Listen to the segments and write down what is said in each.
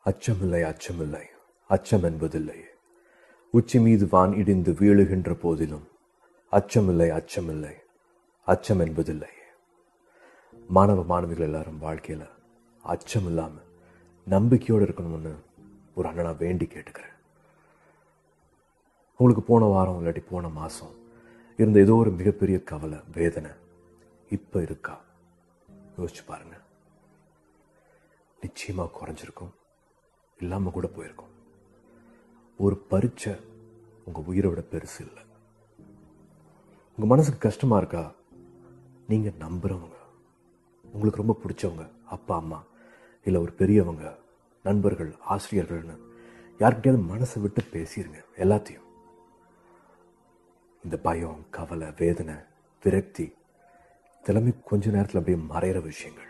அச்சமில்லை அச்சமில்லை அச்சம் என்பதில்லையே உச்சி மீது வான் இடிந்து வீழுகின்ற போதிலும் அச்சமில்லை அச்சமில்லை அச்சம் என்பதில்லையே மாணவ மாணவிகள் எல்லாரும் வாழ்க்கையில அச்சம் இல்லாம நம்பிக்கையோடு இருக்கணும்னு ஒரு அண்ணனா வேண்டி கேட்டுக்கிறேன் உங்களுக்கு போன வாரம் இல்லாட்டி போன மாசம் இருந்த ஏதோ ஒரு மிகப்பெரிய கவலை வேதனை இப்ப இருக்கா யோசிச்சு பாருங்க நிச்சயமா குறைஞ்சிருக்கும் இல்லாம கூட போயிருக்கும் ஒரு பரீட்சை உங்க உயிரை விட பெருசு இல்லை உங்க மனசுக்கு கஷ்டமா இருக்கா நீங்க நம்புறவங்க உங்களுக்கு ரொம்ப பிடிச்சவங்க அப்பா அம்மா இல்லை ஒரு பெரியவங்க நண்பர்கள் ஆசிரியர்கள்னு யார்கிட்டயாவது மனசை விட்டு பேசிடுங்க எல்லாத்தையும் இந்த பயம் கவலை வேதனை விரக்தி இதெல்லாமே கொஞ்ச நேரத்தில் அப்படியே மறையிற விஷயங்கள்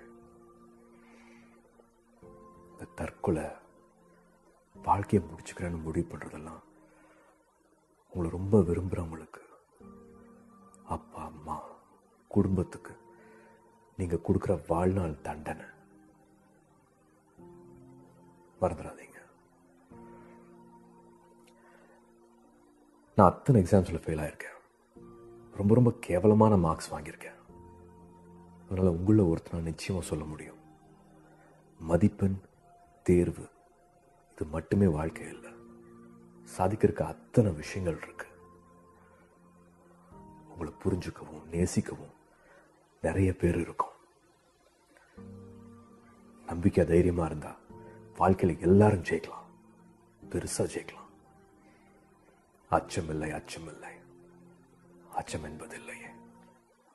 இந்த தற்கொலை வாழ்க்கையை முடிச்சுக்கிறேன்னு முடிவு பண்ணுறதெல்லாம் உங்களை ரொம்ப விரும்புகிறவங்களுக்கு அப்பா அம்மா குடும்பத்துக்கு நீங்கள் கொடுக்குற வாழ்நாள் தண்டனை மறந்துடாதீங்க நான் அத்தனை எக்ஸாம்ஸில் ஃபெயில் ஆயிருக்கேன் ரொம்ப ரொம்ப கேவலமான மார்க்ஸ் வாங்கியிருக்கேன் அதனால் உங்களில் ஒருத்தர் நிச்சயமாக சொல்ல முடியும் மதிப்பெண் தேர்வு இது மட்டுமே வாழ்க்கை இல்லை சாதிக்கிறதுக்கு அத்தனை விஷயங்கள் இருக்கு உங்களை புரிஞ்சுக்கவும் நேசிக்கவும் நிறைய பேர் இருக்கும் நம்பிக்கை தைரியமா இருந்தா வாழ்க்கையில எல்லாரும் ஜெயிக்கலாம் பெருசா ஜெயிக்கலாம் அச்சமில்லை அச்சமில்லை அச்சம் என்பதில்லை